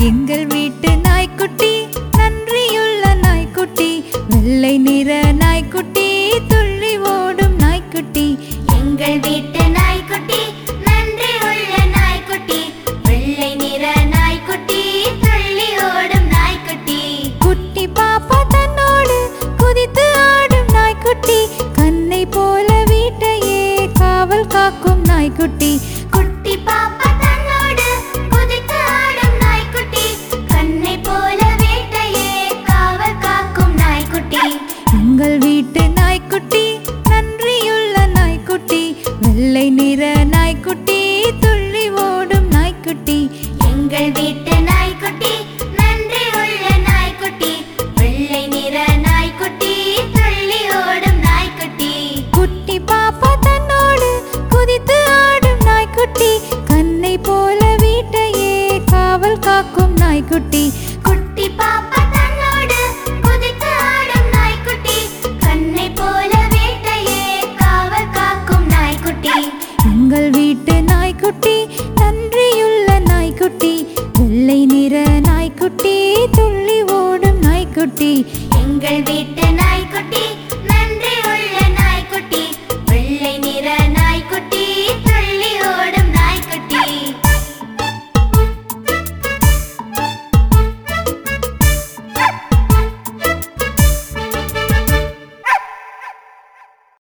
எங்கள் வீட்டு நாய்க்குட்டி நன்றியுள்ள நாய்க்குட்டி வெள்ளை நிற நாய்க்குட்டி துள்ளி ஓடும் நாய்க்குட்டி எங்கள் வீட்டு நாய்க்குட்டி நன்றி உள்ள நாய்க்குட்டி வெள்ளை நிற நாய்க்குட்டி துள்ளி ஓடும் நாய்க்குட்டி குட்டி பாப்பா தன்னோடு குதித்து ஆடும் நாய்க்குட்டி கண்ணை போல வீட்டையே காவல் காக்கும் நாய்க்குட்டி குட்டி பாப்பா தன்னோடு குதித்து ஆடும் நாய்க்குட்டி கண்ணை போல வீட்டையே காவல் காக்கும் நாய்க்குட்டி எங்கள் வீட்டு நாய்க்குட்டி நன்றியுள்ள நாய்க்குட்டி வெள்ளை நிற நாய்க்குட்டி துள்ளி ஓடும் நாய்க்குட்டி எங்கள் வீட்டு நாய்க்குட்டி நன்றி உள்ள நாய்க்குட்டி வெள்ளை நிற நாய்க்குட்டி துள்ளி ஓடும் நாய்க்குட்டி குட்டி பாப்பா தன்னோடு குதித்து ஆடும் நாய்க்குட்டி கண்ணை போல வீட்டையே காவல் காக்கும் நாய்க்குட்டி குட்டி பாப்பா தன்னோடு குதித்து ஆடும் நாய்க்குட்டி கண்ணை போல வீட்டையே காவல் காக்கும் நாய்க்குட்டி எங்கள் வீட்டு நாய்க்குட்டி நன்றியுள்ள நாய்க்குட்டி வெள்ளை நிற நாய்க்குட்டி துள்ளி ஓடும் நாய்க்குட்டி எங்கள் வீட்டு நாய்